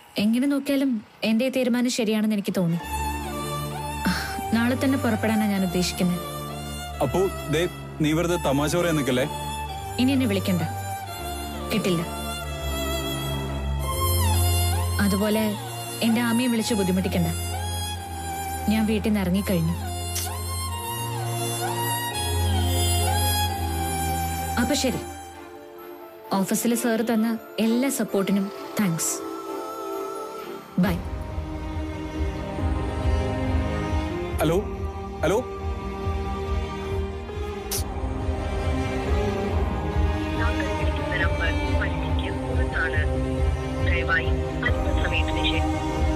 എങ്ങനെ നോക്കിയാലും എന്റെ ഈ തീരുമാനം ശരിയാണെന്ന് എനിക്ക് തോന്നി ആ, നാളെ തന്നെ പുറപ്പെടാനാണ് ഞാൻ ഉദ്ദേശിക്കുന്നത് അപ്പോ ദേ നീ വെറുതെ തമാശ പറയാൻ നിൽക്കല്ലേ ഇനി എന്നെ വിളിക്കണ്ട കിട്ടില്ല അതുപോലെ എന്റെ ആമയെ വിളിച്ച് ബുദ്ധിമുട്ടിക്കണ്ട ഞാൻ വീട്ടിൽ നിന്ന് ഇറങ്ങിക്കഴിഞ്ഞു അപ്പൊ ശരി ഓഫീസിലെ സാറ് തന്ന എല്ലാ സപ്പോർട്ടിനും താങ്ക്സ് ബൈ ഹലോ ഹലോ താങ്കൾ വിളിക്കുന്ന നമ്പർ പരിധിക്ക് പുറത്താണ് ദയവായി അല്പസമയത്തിന് ശേഷം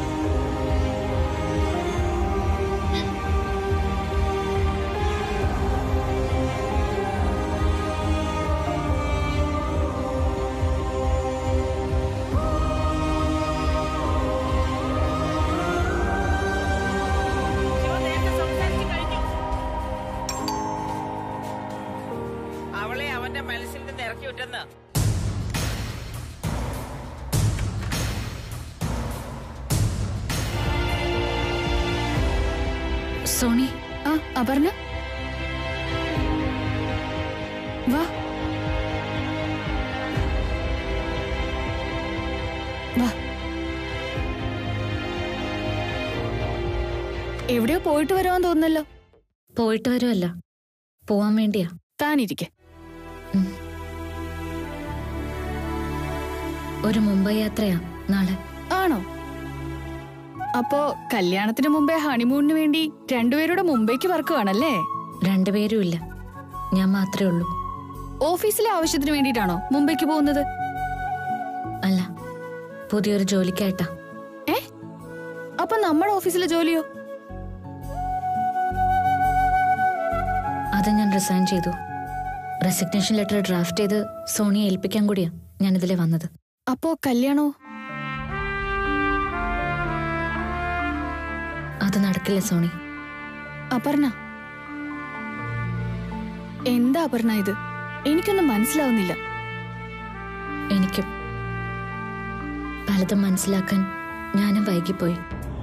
അവളെ അവന്റെ മനസ്സിൽ നിന്ന് ഇറക്കി വിട്ടെന്ന് സോണി ആ അപർണ വാ വാ എവിടെയോ പോയിട്ട് വരുവാൻ തോന്നുന്നല്ലോ പോയിട്ട് വരുമല്ല പോവാൻ വേണ്ടിയാ താനിരിക്കെ ഒരു മുംബൈ യാത്രയാ നാളെ ആണോ അപ്പോ കല്യാണത്തിന് മുമ്പേ ഹണിമൂണിന് വേണ്ടി രണ്ടുപേരുടെ മുംബൈക്ക് പറക്കുവാണല്ലേ രണ്ടുപേരും ഇല്ല ഞാൻ മാത്രമേ ഉള്ളൂ ഓഫീസിലെ ആവശ്യത്തിന് വേണ്ടിയിട്ടാണോ മുംബൈക്ക് പോകുന്നത് അല്ല പുതിയൊരു ജോലിക്കായിട്ടാ ഏ അപ്പൊ നമ്മുടെ ഓഫീസിലെ ജോലിയോ അത് ഞാൻ റിസൈൻ ചെയ്തു റെസിഗ്നേഷൻ ലെറ്റർ ഡ്രാഫ്റ്റ് ചെയ്ത് സോണിയെ ഏൽപ്പിക്കാൻ കൂടിയാ ഞാൻ ഇതിലെ വന്നത് അപ്പോ കല്യാണോ അത് നടക്കില്ല സോണി അപർണ എന്താ അപർണ ഇത് എനിക്കൊന്നും മനസ്സിലാവുന്നില്ല എനിക്കും പലതും മനസ്സിലാക്കാൻ ഞാനും വൈകിപ്പോയി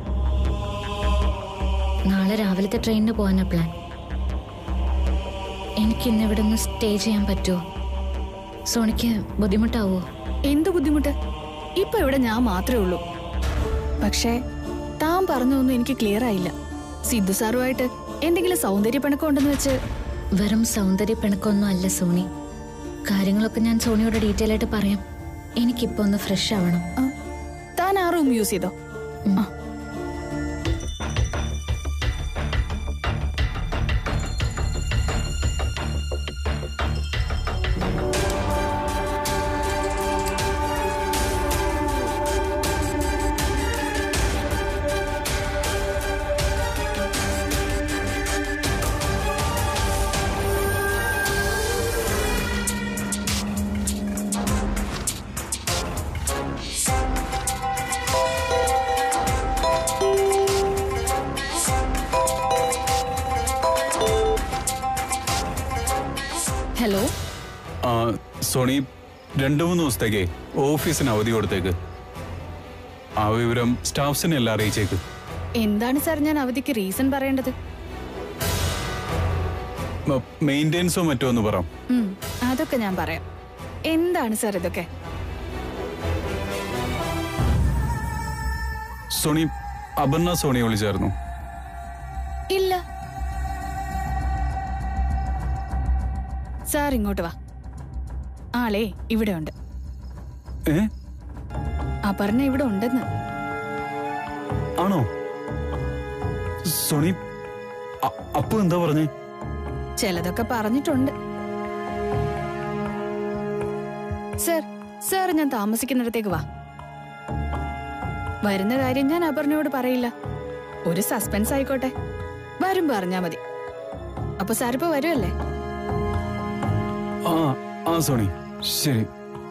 നാളെ രാവിലത്തെ ട്രെയിനിന് പോകാനാ പ്ലാൻ എനിക്ക് ഇന്ന് ഇവിടെ നിന്ന് സ്റ്റേ ചെയ്യാൻ പറ്റുമോ സോണിക്ക് ബുദ്ധിമുട്ടാവോ എന്ത് ബുദ്ധിമുട്ട് ഇപ്പൊ ഇവിടെ ഞാൻ മാത്രമേ ഉള്ളൂ പക്ഷേ താൻ പറഞ്ഞൊന്നും എനിക്ക് ക്ലിയർ ആയില്ല സിദ്ധു സാറുമായിട്ട് എന്തെങ്കിലും സൗന്ദര്യ പിണക്കം ഉണ്ടെന്ന് വെച്ച് വെറും സൗന്ദര്യ പിണക്കൊന്നും അല്ല സോണി കാര്യങ്ങളൊക്കെ ഞാൻ സോണിയോട് ഡീറ്റെയിൽ ആയിട്ട് പറയാം എനിക്കിപ്പോ ഒന്ന് ഫ്രഷ് ആവണം ആ, താൻ ആ റൂം യൂസ് ചെയ്തോ ഉം. ആ. ഹലോ ആ, സോണി രണ്ടു മൂന്ന് ദിവസത്തേക്ക് ഓഫീസിന് അവധി കൊടുത്തേക്ക് ആ വിവരം സ്റ്റാഫ്സിനെ എല്ലാം അറിയിച്ചേക്ക് എന്താണ് സാർ ഞാൻ അവധിക്ക് റീസൺ പറയേണ്ടത് മെയിൻ്റെനൻസോ മറ്റോ ഒന്ന് പറ ഉം, അതൊക്കെ ഞാൻ പറയാം എന്താണ് സാർ ഇതൊക്കെ സോണി അപർണ സോണിയെ വിളിച്ചായിരുന്നു ഇല്ല സാർ ഇങ്ങോട്ട് വാ ആളെ ഇവിടെ ഉണ്ട് ഏ അപർണ ഇവിടെ ഉണ്ടെന്ന് ആണോ സോണി അ- അപ്പു എന്താ പറഞ്ഞേ ചിലതൊക്കെ പറഞ്ഞിട്ടുണ്ട് സർ സാർ ഞാൻ താമസിക്കുന്നിടത്തേക്ക് വാ വരുന്ന കാര്യം ഞാൻ അപർണയോട് പറയില്ല ഒരു സസ്പെൻസ് ആയിക്കോട്ടെ വരും പറഞ്ഞാ മതി അപ്പൊ സാർ ഇപ്പൊ വരുമല്ലേ ആ ആ സോണി ശരി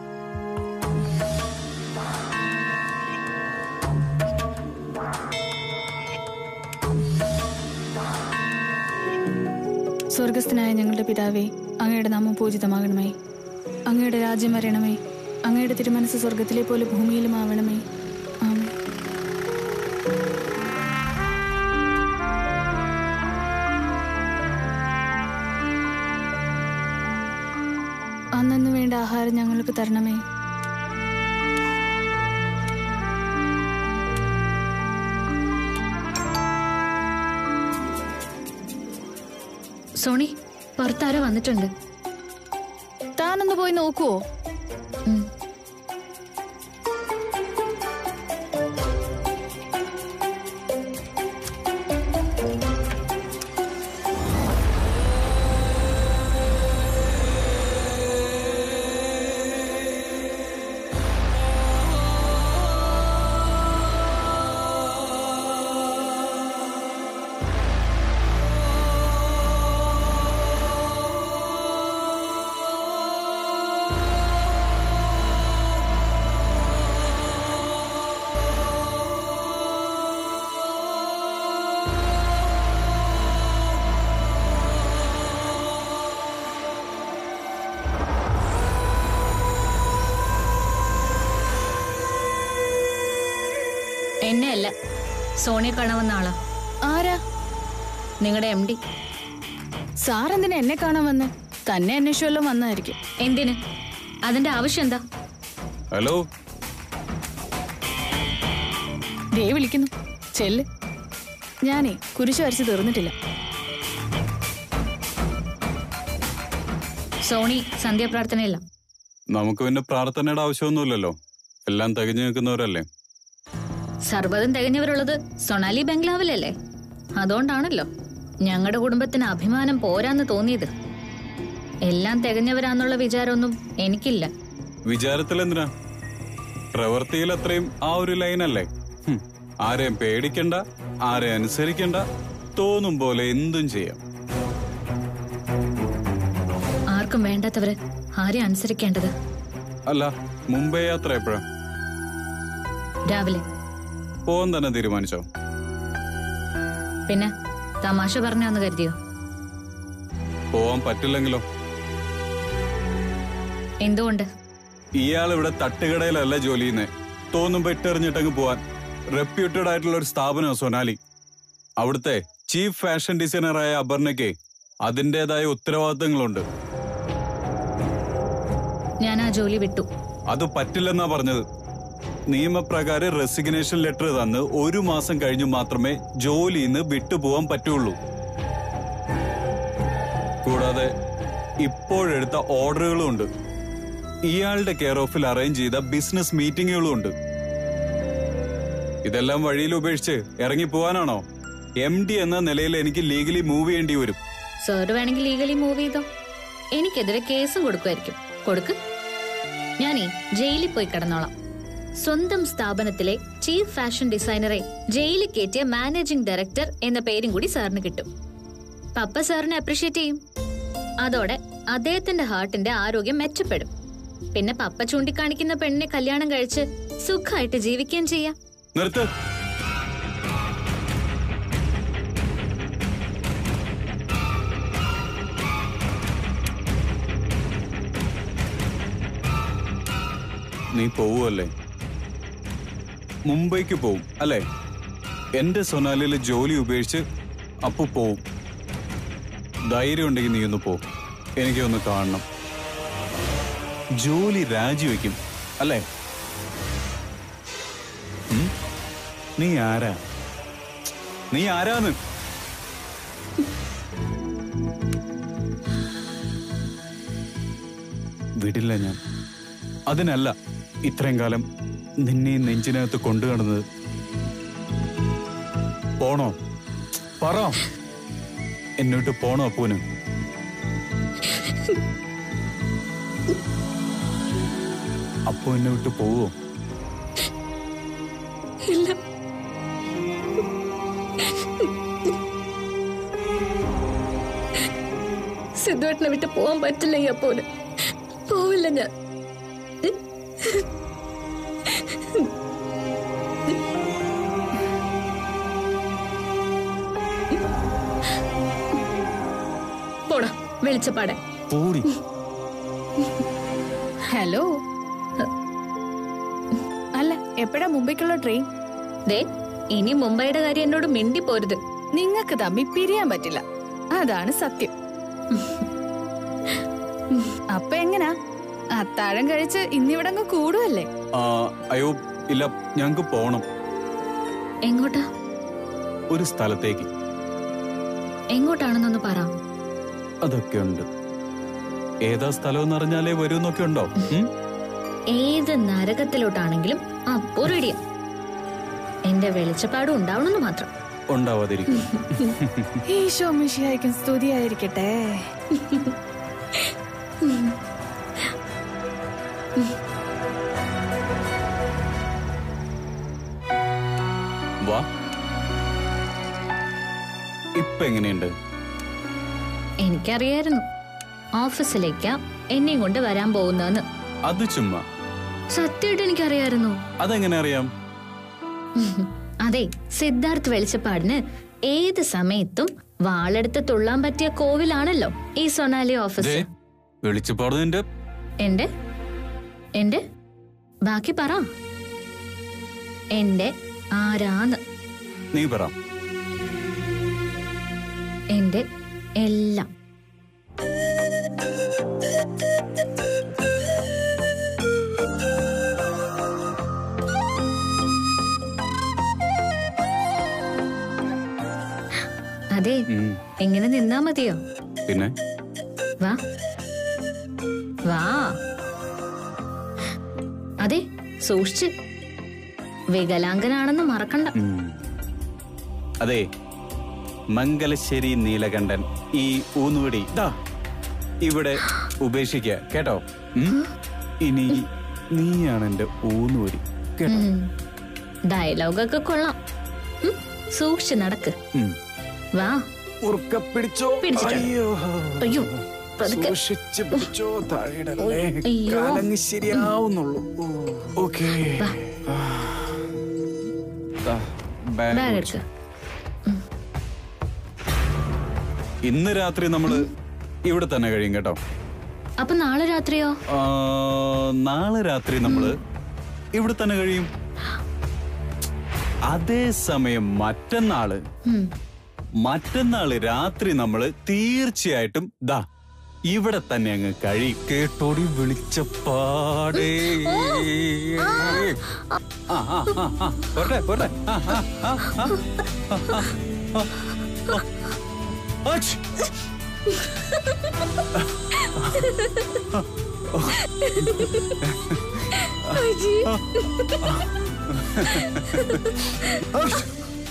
സ്വർഗസ്ഥനായ ഞങ്ങളുടെ പിതാവേ അങ്ങയുടെ നാമം പൂജിതമാകണമേ അങ്ങയുടെ രാജ്യം വരണമേ അങ്ങയുടെ തിരുമനസ് സ്വർഗത്തിലെ പോലെ ഭൂമിയിലും ആവണമേ ആമേൻ അംഗീകാരം ഞങ്ങൾക്ക് തരണമേ സോണി പുറത്താരോ വന്നിട്ടുണ്ട് താനൊന്ന് പോയി നോക്കുവോ ഉം. എന്നെ അല്ല സോണിയെ കാണാൻ വന്ന ആളാ ആരാ നിങ്ങളുടെ എം ഡി സാർ എന്തിനാ എന്നെ കാണാൻ വന്ന് തന്നെ അന്വേഷിച്ചല്ലോ വന്നായിരിക്കും എന്തിന് അതിന്റെ ആവശ്യം എന്താ ഹലോ ദേ വിളിക്കുന്നു ചെല്ല് ഞാനേ കുരിശ് വരച്ച് തീർന്നിട്ടില്ല സോണി സന്ധ്യാപ്രാർത്ഥനയില്ല നമുക്ക് പിന്നെ പ്രാർത്ഥനയുടെ ആവശ്യമൊന്നുമില്ലല്ലോ എല്ലാം തികഞ്ഞു നിൽക്കുന്നവരല്ലേ സർവ്വതും തികഞ്ഞവരുള്ളത് സൊണാലി ബംഗ്ലാവിലല്ലേ അതുകൊണ്ടാണല്ലോ ഞങ്ങളുടെ കുടുംബത്തിന് അഭിമാനം പോരാന്ന് തോന്നിയത് എല്ലാം തികഞ്ഞവരാന്നുള്ള വിചാരമൊന്നും എനിക്കില്ല വിചാരത്തിൽ എന്തിനാ പ്രവൃത്തിയിൽ അത്രയും ആ ഒരു ലൈനല്ലേ ഹും, ആരെയും പേടിക്കണ്ട ആരെയും അനുസരിക്കണ്ട തോന്നും പോലെ എന്തും ചെയ്യാം ആർക്കും വേണ്ടാത്തവര് ആരെ അനുസരിക്കേണ്ടത് അല്ല മുംബൈ യാത്ര എപ്പോഴാ രാവിലെ പോവാൻ തന്നെ തീരുമാനിച്ചോ പിന്നെ തമാശ പറഞ്ഞാന്ന് കരുതിയോ പോവാൻ പറ്റില്ലെങ്കിലോ എന്തുകൊണ്ട് ഇയാൾ ഇവിടെ തട്ടുകടയിലല്ല ജോലി ചെയ്യുന്നേ തോന്നുമ്പോ ഇട്ടെറിഞ്ഞിട്ടങ്ങ് പോവാൻ റെപ്യൂട്ടഡ് ആയിട്ടുള്ള ഒരു സ്ഥാപനമാണ് സൊനാലി അവിടുത്തെ ചീഫ് ഫാഷൻ ഡിസൈനറായ അപർണയ്ക്ക് അതിൻ്റെതായ ഉത്തരവാദിത്തങ്ങളുണ്ട് ഞാൻ ആ ജോലി വിട്ടു അത് പറ്റില്ലെന്നാ പറഞ്ഞത് നിയമപ്രകാരം റെസിഗ്നേഷൻ ലെറ്റർ തന്ന് ഒരു മാസം കഴിഞ്ഞു മാത്രമേ ജോലിയിൽ നിന്ന് വിട്ടുപോകാൻ പറ്റുള്ളൂ കൂടാതെ ഇപ്പോഴെടുത്ത ഓർഡറുകളും ഉണ്ട് ഇയാളുടെ കെയർ ഓഫിൽ അറേഞ്ച് ചെയ്ത ബിസിനസ് മീറ്റിംഗുകളും ഉണ്ട് ഇതെല്ലാം വഴിയിൽ ഉപേക്ഷിച്ച് ഇറങ്ങി പോവാനാണോ എം ഡി എന്ന നിലയിൽ എനിക്ക് ലീഗലി മൂവ് ചെയ്യേണ്ടി വരും സാറ് വേണമെങ്കിൽ ലീഗലി മൂവ് ചെയ്തോ എനിക്കെതിരെ കേസും കൊടുക്കുമായിരിക്കും കൊടുക്ക് ഞാനേ ജയിലിൽ പോയി കിടന്നോളാം സ്വന്തം സ്ഥാപനത്തിലെ ചീഫ് ഫാഷൻ ഡിസൈനറെ ജയിലിൽ കയറ്റിയ മാനേജിംഗ് ഡയറക്ടർ എന്ന പേരും കൂടി സാറിന് കിട്ടും പപ്പ സാറിനെ അപ്രീഷിയേറ്റ് ചെയ്യും അതോടെ അദ്ദേഹത്തിന്റെ ഹാർട്ടിന്റെ ആരോഗ്യം മെച്ചപ്പെടും പിന്നെ പപ്പ ചൂണ്ടിക്കാണിക്കുന്ന പെണ്ണിനെ കല്യാണം കഴിച്ച് സുഖമായിട്ട് ജീവിക്കുകയും ചെയ്യാം നിർത്ത് നീ പോവുമല്ലേ മുംബൈക്ക് പോവും അല്ലേ എന്റെ സൊനാലിയിലെ ജോലി ഉപേക്ഷിച്ച് അപ്പു പോവും ധൈര്യം ഉണ്ടെങ്കിൽ നീ ഒന്ന് പോ എനിക്കൊന്ന് കാണണം ജോലി രാജിവെക്കും അല്ലേ ഉം? നീ ആരാ നീ ആരാന്ന് വിടില്ല ഞാൻ അതിനല്ല ഇത്രയും കാലം നിന്നെ ഈ നെഞ്ചിനകത്ത് കൊണ്ടു നടന്നത് പോണോ പറ എന്നോട്ട് പോണോ അപ്പൂന് അപ്പു എന്നെ വിട്ട് പോവോ സിദ്ധുവേട്ടനെ വിട്ട് പോവാൻ പറ്റില്ലെങ്കിൽ അപ്പോന് പോവില്ല ഞാൻ പോടാ വെളിച്ചപ്പാടെ പോടി ഹലോ അല്ല എപ്പോഴാ മുംബൈക്കുള്ള ട്രെയിൻ ദേ ഇനി മുംബൈയുടെ കാര്യം എന്നോട് മിണ്ടി പോരുത് നിങ്ങൾക്ക് തമ്മിൽ പിരിയാൻ പറ്റില്ല അതാണ് സത്യം അപ്പൊ എങ്ങനാ അത്താഴം കഴിച്ച് ഇന്നിവിടെ അങ്ങ് കൂടുവല്ലേ ആ, അയ്യോ ഇല്ല ഞങ്ങക്ക് പോണം എങ്ങോട്ടാ ഒരു സ്ഥലത്തേക്ക് എങ്ങോട്ടാണെന്നൊന്ന് പറ അതൊക്കെ ഉണ്ട് ഏതാ സ്ഥലം എന്ന് അറിഞ്ഞാലേ വരുമെന്നൊക്കെ ഉണ്ടോ ഉം? ഏത് നരകത്തിലോട്ടാണെങ്കിലും അപ്പോ റെഡിയാ എന്റെ വെളിച്ചപ്പാടും ഉണ്ടാവണമെന്ന് മാത്രം ഉണ്ടാവാതിരിക്കും ഈശോ മിഷിയായിരിക്കും സ്തുതിയായിരിക്കട്ടെ വാ ഇപ്പൊ എങ്ങനെയുണ്ട് എനിക്കറിയായിരുന്നു ഓഫീസിലേക്കാ എന്നെയും കൊണ്ട് വരാൻ പോകുന്നതെന്ന് അത് ചുമ്മാ സത്യമായിട്ട് എനിക്കറിയായിരുന്നു അതെങ്ങനെ അറിയാം അതെ സിദ്ധാർത്ഥ് വെളിച്ചപ്പാടിന് ഏത് സമയത്തും വാളെടുത്ത് തുള്ളാൻ പറ്റിയ കോവിലാണല്ലോ ഈ സൊണാലി ഓഫീസ് ദേ, വെളിച്ചപ്പാടുന്നതിന്റെ എന്റെ എന്റെ ബാക്കി പറ എന്റെ ആരാന്ന് നീ പറ എന്റെ എല്ലാം അതെ ഉം, എങ്ങനെ നിന്നാ മതിയോ പിന്നെ വാ വാ അതെ സൂക്ഷിച്ച് വികലാംഗനാണെന്ന് മറക്കണ്ട ഉം. അതെ മംഗലശ്ശേരി നീലകണ്ഠൻ ഈ ഊന്നുവടി ദാ ഇവിടെ ഉപേക്ഷിക്ക കേട്ടോ ഉം? ഇനി നീയാണ് എന്റെ ഊന്നുവടി കേട്ടോ ഉം. ഡയലോഗൊക്കെ കൊള്ളാം ഉം, സൂക്ഷിച്ച് നടക്ക് ഉം. വാ ഉറക്കെ പിടിച്ചോ പിടിച്ചിട്ടുണ്ട്. അയ്യോ അയ്യോ പതുക്കെ സൂക്ഷിച്ച് പിടിച്ചോ താഴെയിടല്ലേ അയ്യോ. കാലങ്ങ് ശരിയാവുന്നുള്ളൂ ഓക്കേ വാ. ദാ, ബാഗ് ബാഗ് പിടിച്ചോ. എടുക്ക ഇന്ന് രാത്രി നമ്മള് ഇവിടെ തന്നെ കഴിയും കേട്ടോ അപ്പൊ നാളെ രാത്രിയോ ആ, നാളെ രാത്രി നമ്മള് ഇവിടെ തന്നെ കഴിയും അതേസമയം മറ്റന്നാള് ഉം. മറ്റന്നാള് രാത്രി നമ്മള് തീർച്ചയായിട്ടും ദാ ഇവിടെ തന്നെ അങ്ങ് കഴി കേട്ടോടി വിളിച്ചപ്പാടേ ആ ആ ആ ആ പോട്ടെ പോട്ടെ ആ ആ ആ ആ ആ ആ ആ അച്ഛ്. അച്ഛ്.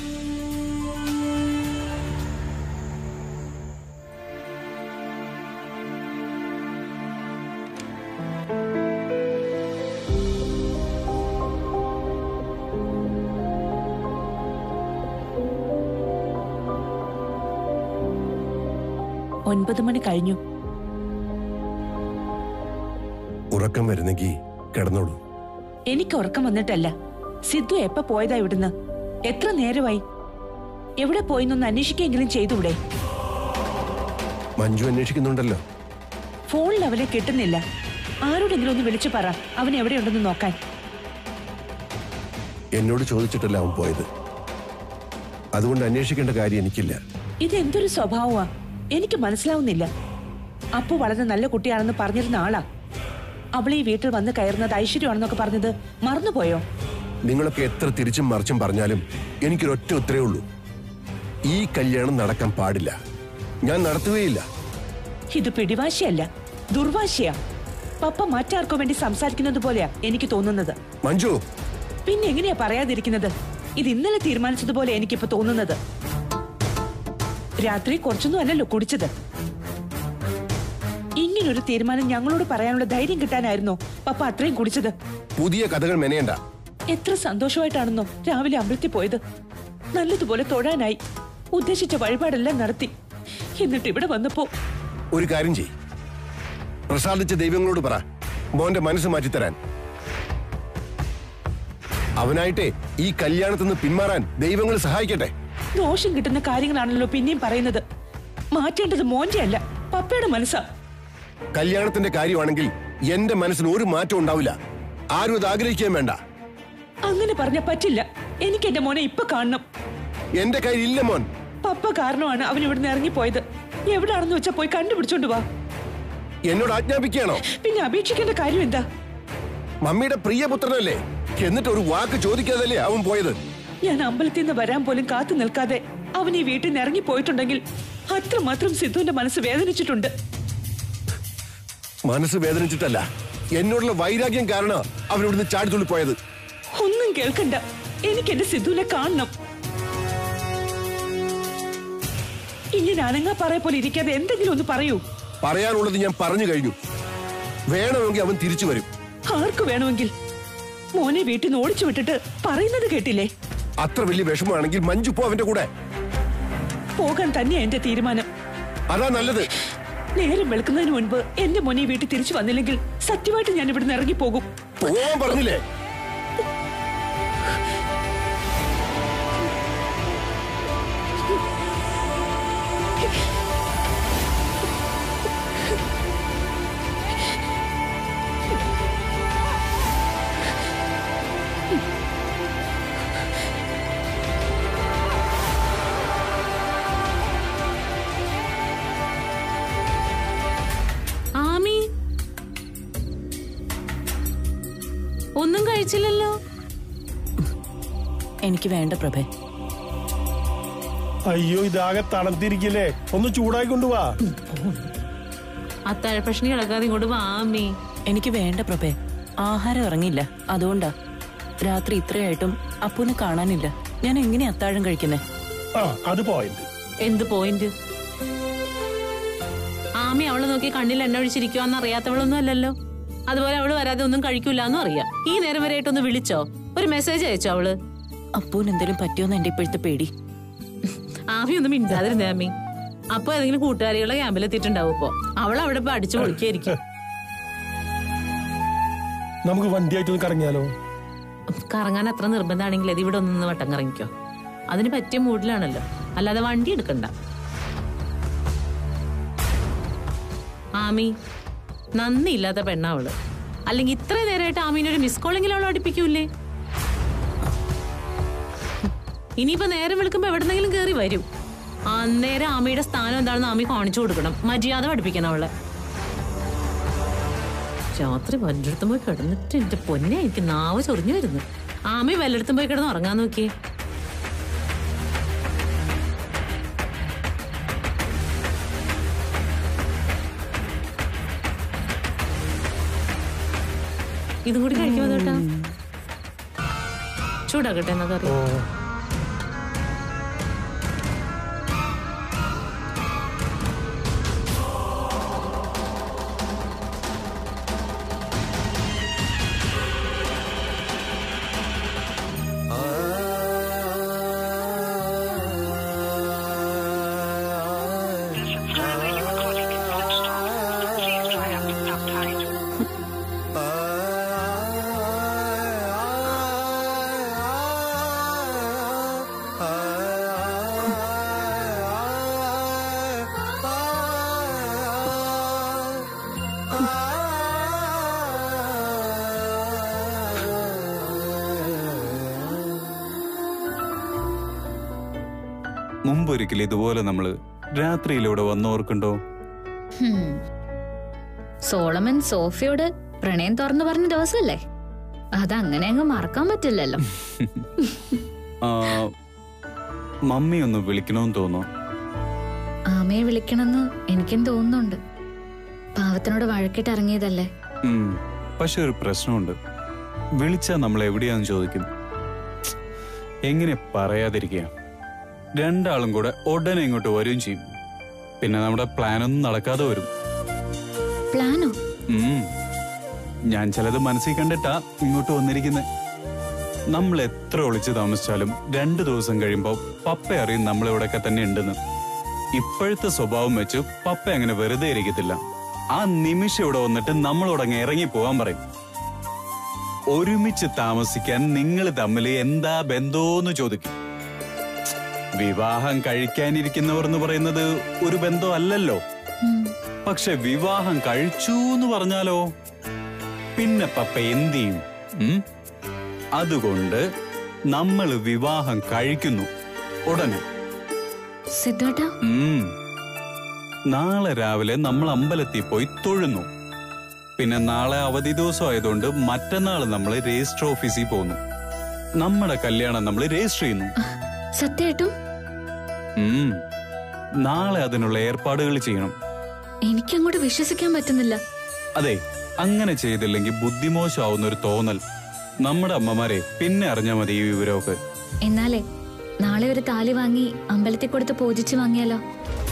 ഒൻപത് മണി കഴിഞ്ഞു ഉറക്കം വരുന്നെങ്കിൽ കിടന്നോളൂ എനിക്ക് ഉറക്കം വന്നിട്ടല്ല സിദ്ധു എപ്പ പോയതാ ഇവിടുന്ന് എത്ര നേരമായി എവിടെ പോയിന്നൊന്ന് അന്വേഷിക്കെങ്കിലും ചെയ്തൂടെ മഞ്ജു അന്വേഷിക്കുന്നുണ്ടല്ലോ ഫോണിൽ അവനെ കിട്ടുന്നില്ല ആരോടെങ്കിലും ഒന്ന് വിളിച്ചു പറ അവൻ എവിടെയുണ്ടെന്ന് നോക്കാൻ എന്നോട് ചോദിച്ചിട്ടല്ല അവൻ പോയത് അതുകൊണ്ട് അന്വേഷിക്കേണ്ട കാര്യം എനിക്കില്ല ഇതെന്തൊരു സ്വഭാവമാ എനിക്ക് മനസ്സിലാവുന്നില്ല അപ്പു വളരെ നല്ല കുട്ടിയാണെന്ന് പറഞ്ഞിരുന്ന ആളാ അവൾ ഈ വീട്ടിൽ വന്ന് കയറുന്നത് ഐശ്വര്യമാണെന്നൊക്കെ പറഞ്ഞത് മറന്നുപോയോ നിങ്ങളൊക്കെ എത്ര തിരിച്ചും മറിച്ചും പറഞ്ഞാലും എനിക്കൊരൊറ്റ ഉത്തരേ ഉള്ളൂ ഈ കല്യാണം നടക്കാൻ പാടില്ല ഞാൻ നടത്തുകയില്ല ഇത് പിടിവാശിയല്ല ദുർവാശിയാ പപ്പ മറ്റാർക്കോ വേണ്ടി സംസാരിക്കുന്നത് പോലെയാ എനിക്ക് തോന്നുന്നത് മഞ്ജു പിന്നെ എങ്ങനെയാ പറയാതിരിക്കുന്നത് ഇത് ഇന്നലെ തീരുമാനിച്ചതുപോലെ എനിക്കിപ്പോ തോന്നുന്നത് രാത്രി കുറച്ചൊന്നും അല്ലല്ലോ കുടിച്ചത് ഇങ്ങനൊരു തീരുമാനം ഞങ്ങളോട് പറയാനുള്ള ധൈര്യം കിട്ടാനായിരുന്നോ പപ്പ അത്രയും കുടിച്ചത് പുതിയ കഥകൾ മെനയണ്ട എത്ര സന്തോഷമായിട്ടാണെന്നോ രാവിലെ അമ്പലത്തിൽ പോയത് നല്ലതുപോലെ തൊഴാനായി ഉദ്ദേശിച്ച വഴിപാടെല്ലാം നടത്തി എന്നിട്ട് ഇവിടെ വന്നപ്പോ ഒരു കാര്യം ചെയ് പ്രസാദിച്ച ദൈവങ്ങളോട് പറ മോന്റെ മനസ്സ് മാറ്റിത്തരാൻ അവനായിട്ടേ ഈ കല്യാണത്തിൽ നിന്ന് പിന്മാറാൻ ദൈവങ്ങൾ സഹായിക്കട്ടെ ദോഷം കിട്ടുന്ന കാര്യങ്ങളാണല്ലോ പിന്നെയും പറയുന്നത് മാറ്റേണ്ടത് മോന്റെ അല്ല പപ്പയുടെ മനസ്സാ കല്യാണത്തിന്റെ കാര്യമാണെങ്കിൽ എന്റെ മനസ്സിന് ഒരു മാറ്റം ഉണ്ടാവില്ല ആരും അത് ആഗ്രഹിക്കുകയും വേണ്ട അങ്ങനെ പറഞ്ഞ പറ്റില്ല എനിക്ക് എന്റെ മോനെ ഇപ്പൊ കാണണം എന്റെ കയ്യിൽ ഇല്ല മോൻ പപ്പ കാരണമാണ് അവൻ ഇവിടുന്ന് ഇറങ്ങിപ്പോയത് എവിടാണെന്ന് വെച്ചാ പോയി കണ്ടുപിടിച്ചോണ്ട് വാ എന്നോട് ആജ്ഞാപിക്കുകയാണോ പിന്നെ അപേക്ഷിക്കേണ്ട കാര്യം എന്താ മമ്മിയുടെ പ്രിയപുത്രനല്ലേ എന്നിട്ട് ഒരു വാക്ക് ചോദിക്കാതല്ലേ അവൻ പോയത് ഞാൻ അമ്പലത്തിൽ നിന്ന് വരാൻ പോലും കാത്തു നിൽക്കാതെ അവൻ ഈ വീട്ടിൽ നിന്ന് ഇറങ്ങി പോയിട്ടുണ്ടെങ്കിൽ അത്രമാത്രം സിദ്ധുവിന്റെ മനസ്സ് വേദനിച്ചിട്ടുണ്ട് മനസ്സ് വേദനിച്ചിട്ടല്ല എന്നോടുള്ള വൈരാഗ്യം കാരണം അവൻ ഇവിടുന്ന് ചാടിത്തുള്ളി പോയത് ഒന്നും കേൾക്കണ്ട എനിക്ക് എന്റെ സിദ്ധുവിനെ കാണണം ഇങ്ങനെ അനങ്ങാ പറയ പോലെ ഇരിക്കാതെ എന്തെങ്കിലും ഒന്ന് പറയൂ പറയാനുള്ളത് ഞാൻ പറഞ്ഞു കഴിഞ്ഞു വേണമെങ്കിൽ അവൻ തിരിച്ചു വരും ആർക്ക് വേണമെങ്കിൽ മോനെ വീട്ടിൽ നിന്ന് ഓടിച്ചു വിട്ടിട്ട് പറയുന്നത് കേട്ടില്ലേ അത്ര വലിയ വിഷമമാണെങ്കിൽ മഞ്ജു പോ അവന്റെ കൂടെ പോകാൻ തന്നെയാ എന്റെ തീരുമാനം അതാ നല്ലത് നേരം വെളുക്കുന്നതിന് മുൻപ് എന്റെ മോനെ വീട്ടിൽ തിരിച്ചു വന്നില്ലെങ്കിൽ സത്യമായിട്ട് ഞാൻ ഇവിടുന്ന് ഇറങ്ങി പോകും പോവാൻ പറഞ്ഞില്ലേ ആമി ഒന്നും കഴിച്ചില്ലല്ലോ എനിക്ക് വേണ്ട പ്രഭേ അയ്യോ ഇതാകെ തണുത്തിരിക്കില്ലേ ഒന്ന് ചൂടായി കൊണ്ടുവാ അത്താഴപ്രശ്നം ഇളകാതെ ഇങ്ങോട്ട് വാ ആമി എനിക്ക് വേണ്ട പ്രഭേ ആഹാരം ഇറങ്ങിയില്ല അതുകൊണ്ടാ രാത്രി ഇത്രയായിട്ടും അപ്പൂനെ കാണാനില്ല ഞാൻ എങ്ങനെ അത്താഴം കഴിക്കുന്നേ ആ അത് പോയിന്റ് എന്ത് പോയിന്റ് ആമി അവളെ നോക്കി കണ്ണിൽ എണ്ണ ഒഴിച്ചിരിക്കുവാന്ന് അറിയാത്തവളൊന്നും അല്ലല്ലോ അതുപോലെ അവള് വരാതെ ഒന്നും കഴിക്കൂല എന്നും അറിയാം ഈ നേരം വരെയായിട്ടൊന്ന് വിളിച്ചോ ഒരു മെസ്സേജ് അയച്ചോ അവള് അപ്പൂന് എന്തെങ്കിലും പറ്റിയോന്ന് എന്റെ ഇപ്പോഴത്തെ പേടി ആമി ഒന്നും മിണ്ടാതിരുന്നേ ആമി അപ്പൊ ഏതെങ്കിലും കൂട്ടുകാരികളെ ക്യാമ്പിലെത്തിയിട്ടുണ്ടാവും ഇപ്പൊ അവൾ അവിടെ ഇപ്പൊ അടിച്ചു പൊളിക്കായിരിക്കും നമുക്ക് വണ്ടിയായിട്ടൊന്ന് കറങ്ങിയാലോ കറങ്ങാൻ അത്ര നിർബന്ധമാണെങ്കിൽ അത് ഇവിടെ ഒന്ന് വട്ടം കറങ്ങിക്കോ അതിന് പറ്റിയ മൂഡിലാണല്ലോ അല്ലാതെ വണ്ടി എടുക്കണ്ട ആമി നന്ദിയില്ലാത്ത പെണ്ണാ അവള് അല്ലെങ്കിൽ ഇത്ര നേരമായിട്ട് ആമീനെ ഒരു മിസ് കോളെങ്കിലും അവൾ അടുപ്പിക്കൂലേ ഇനിയിപ്പോ നേരം വിളിക്കുമ്പോ എവിടെന്നെങ്കിലും കേറി വരും അന്നേരം ആമിയുടെ സ്ഥാനം എന്താണെന്ന് ആമി കാണിച്ചു കൊടുക്കണം മര്യാദ പഠിപ്പിക്കണം അവളെ രാത്രി വല്ലയിടത്തും പോയി കിടന്നിട്ട് എന്റെ പൊന്നെ എനിക്ക് നാവ് ചൊറിഞ്ഞു വരുന്നു ആമി വല്ലയിടത്തും പോയി കിടന്ന് ഉറങ്ങാൻ നോക്കിയേ ഇതും കൂടി കഴിക്കുമോ കേട്ടാ ചൂടാക്കട്ടെ എന്നാ കറി The subscriber you are calling is switched off. Please try after some time. മുമ്പൊരിക്കൽ ഇതുപോലെ നമ്മള് രാത്രിയിലൂടെ വന്നോർക്കുണ്ടോ ഹും. സോളമൻ സോഫിയോട് പ്രണയം തുറന്നു പറഞ്ഞ ദിവസമല്ലേ അതങ്ങനെ അങ്ങ് മറക്കാൻ പറ്റില്ലല്ലോ ആ, മമ്മി ഒന്ന് വിളിക്കണമെന്ന് തോന്നുന്നു ആമയെ വിളിക്കണമെന്ന് എനിക്കും തോന്നുന്നുണ്ട് പാവത്തിനോട് വഴക്കിട്ട് ഇറങ്ങിയതല്ലേ ഉം, പക്ഷെ ഒരു പ്രശ്നമുണ്ട് വിളിച്ചാ നമ്മൾ എവിടെയാന്ന് ചോദിക്കും എങ്ങനെ പറയാതിരിക്കുക രണ്ടാളും കൂടെ ഉടനെ ഇങ്ങോട്ട് വരികയും ചെയ്യും പിന്നെ നമ്മുടെ പ്ലാൻ ഒന്നും നടക്കാതെ വരും പ്ലാനോ ഉം. ഞാൻ ചിലത് മനസ്സിൽ കണ്ടിട്ടാ ഇങ്ങോട്ട് വന്നിരിക്കുന്നത് നമ്മൾ എത്ര ഒളിച്ചു താമസിച്ചാലും രണ്ടു ദിവസം കഴിയുമ്പോൾ പപ്പ അറിയും നമ്മൾ ഇവിടെയൊക്കെ തന്നെ ഉണ്ടെന്ന് ഇപ്പോഴത്തെ സ്വഭാവം വെച്ച് പപ്പ അങ്ങനെ വെറുതെ ഇരിക്കത്തില്ല ആ നിമിഷം ഇവിടെ വന്നിട്ട് നമ്മളോടങ്ങ് ഇറങ്ങി പോകാൻ പറയും ഒരുമിച്ച് താമസിക്കാൻ നിങ്ങൾ തമ്മിൽ എന്താ ബന്ധോന്ന് ചോദിക്കും വിവാഹം കഴിക്കാനിരിക്കുന്നവർ എന്ന് പറയുന്നത് ഒരു ബന്ധം അല്ലല്ലോ പക്ഷെ വിവാഹം കഴിച്ചു എന്ന് പറഞ്ഞാലോ പിന്നെ പപ്പ എന്ത് ചെയ്യും ഉം? അതുകൊണ്ട് നമ്മൾ വിവാഹം കഴിക്കുന്നു ഉടനെ സിദ്ധോട്ടാ ഉം. നാളെ രാവിലെ നമ്മൾ അമ്പലത്തിൽ പോയി തൊഴുന്നു പിന്നെ നാളെ അവധി ദിവസം ആയതുകൊണ്ട് മറ്റന്നാൾ നമ്മൾ രജിസ്റ്റർ ഓഫീസിൽ പോകുന്നു നമ്മുടെ കല്യാണം നമ്മൾ രജിസ്റ്റർ ചെയ്യുന്നു സത്യമായിട്ടും ഉം. നാളെ അതിനുള്ള ഏർപ്പാടുകൾ ചെയ്യണം എനിക്കങ്ങോട്ട് വിശ്വസിക്കാൻ പറ്റുന്നില്ല അതെ അങ്ങനെ ചെയ്തില്ലെങ്കിൽ ബുദ്ധിമോശമാവുന്ന ഒരു തോന്നൽ നമ്മുടെ അമ്മമാരെ പിന്നെ അറിഞ്ഞാൽ മതി ഈ വിവരമൊക്കെ എന്നാലേ നാളെ ഒരു താലി വാങ്ങി അമ്പലത്തിൽ കൊടുത്ത് പൂജിച്ച് വാങ്ങിയാലോ